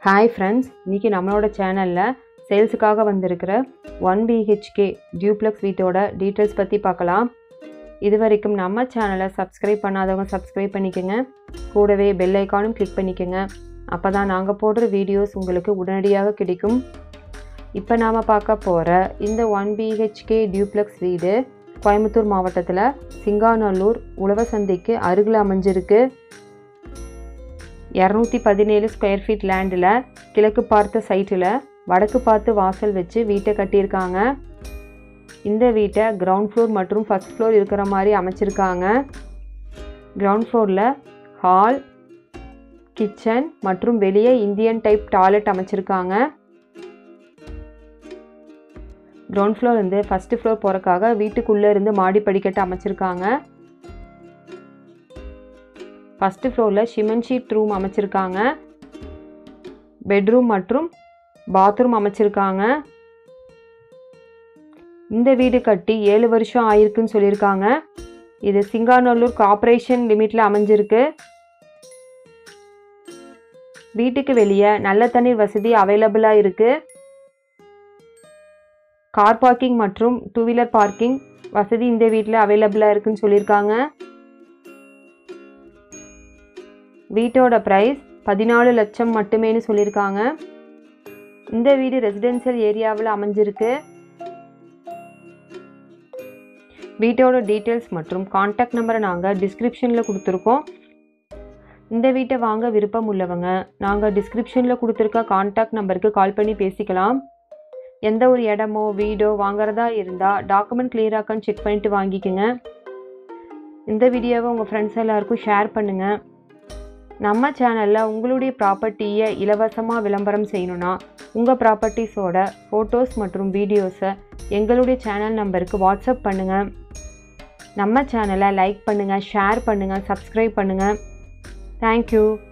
hi friends இன்றைக்கி நம்மளோட சேனலில் சேல்ஸுக்காக வந்திருக்கிற ஒன் பிஹெச்கே டியூப்ளெக்ஸ் வீட்டோட டீட்டெயில்ஸ் பற்றி பார்க்கலாம் இது வரைக்கும் நம்ம சேனலை சப்ஸ்கிரைப் பண்ணாதவங்க சப்ஸ்கிரைப் பண்ணிக்கோங்க கூடவே பெல் ஐக்கானும் கிளிக் பண்ணிக்கோங்க அப்போ தான் நாங்கள் போடுற வீடியோஸ் உங்களுக்கு உடனடியாக கிடைக்கும் இப்போ நாம் பார்க்க போகிற இந்த ஒன் பிஹெச்கே டியூப்ளெக்ஸ் வீடு கோயம்புத்தூர் மாவட்டத்தில் சிங்காநல்லூர் உழவர் சந்தைக்கு அருகில் அமைஞ்சிருக்கு இரநூத்தி பதினேழு ஸ்கொயர் ஃபீட் லேண்டில் கிழக்கு பார்த்த சைட்டில் வடக்கு பார்த்து வாசல் வச்சு வீட்டை கட்டியிருக்காங்க இந்த வீட்டை கிரவுண்ட் ஃப்ளோர் மற்றும் ஃபஸ்ட் ஃப்ளோர் இருக்கிற மாதிரி அமைச்சிருக்காங்க கிரவுண்ட் ஃப்ளோரில் ஹால் கிச்சன் மற்றும் வெளியே இந்தியன் டைப் டாய்லெட் அமைச்சிருக்காங்க கிரவுண்ட் ஃப்ளோர் இருந்து ஃபஸ்ட்டு ஃப்ளோர் போகிறக்காக வீட்டுக்குள்ளே இருந்து மாடி படிக்கட்டு அமைச்சிருக்காங்க ஃபஸ்ட்டு ஃப்ளோரில் சிமெண்ட் ஷீட் ரூம் அமைச்சிருக்காங்க பெட்ரூம் மற்றும் பாத்ரூம் அமைச்சிருக்காங்க இந்த வீடு கட்டி ஏழு வருஷம் ஆயிருக்குன்னு சொல்லியிருக்காங்க இது சிங்காநல்லூர் கார்ப்பரேஷன் லிமிட்டில் அமைஞ்சிருக்கு வீட்டுக்கு வெளியே நல்ல தண்ணீர் வசதி அவைலபிளாக இருக்குது கார் பார்க்கிங் மற்றும் டூ வீலர் பார்க்கிங் வசதி இந்த வீட்டில் அவைலபிளாக இருக்குன்னு சொல்லியிருக்காங்க வீட்டோட ப்ரைஸ் பதினாலு லட்சம் மட்டுமேனு சொல்லியிருக்காங்க இந்த வீடு ரெசிடென்சியல் ஏரியாவில் அமைஞ்சிருக்கு வீட்டோட டீட்டெயில்ஸ் மற்றும் காண்டாக்ட் நம்பரை நாங்கள் டிஸ்கிரிப்ஷனில் கொடுத்துருக்கோம் இந்த வீட்டை வாங்க விருப்பம் உள்ளவங்க நாங்கள் டிஸ்கிரிப்ஷனில் கொடுத்துருக்க காண்டாக்ட் நம்பருக்கு கால் பண்ணி பேசிக்கலாம் எந்த ஒரு இடமோ வீடோ வாங்குறதா இருந்தால் டாக்குமெண்ட் கிளியராக்கான்னு செக் பண்ணிவிட்டு வாங்கிக்கோங்க இந்த வீடியோவை உங்கள் ஃப்ரெண்ட்ஸ் எல்லாருக்கும் ஷேர் பண்ணுங்கள் நம்ம சேனலில் உங்களுடைய ப்ராப்பர்ட்டியை இலவசமாக விளம்பரம் செய்யணுன்னா உங்கள் ப்ராப்பர்ட்டிஸோட ஃபோட்டோஸ் மற்றும் வீடியோஸை எங்களுடைய சேனல் நம்பருக்கு வாட்ஸ்அப் பண்ணுங்கள் நம்ம சேனலை லைக் பண்ணுங்கள் ஷேர் பண்ணுங்கள் சப்ஸ்கிரைப் பண்ணுங்கள் தேங்க்யூ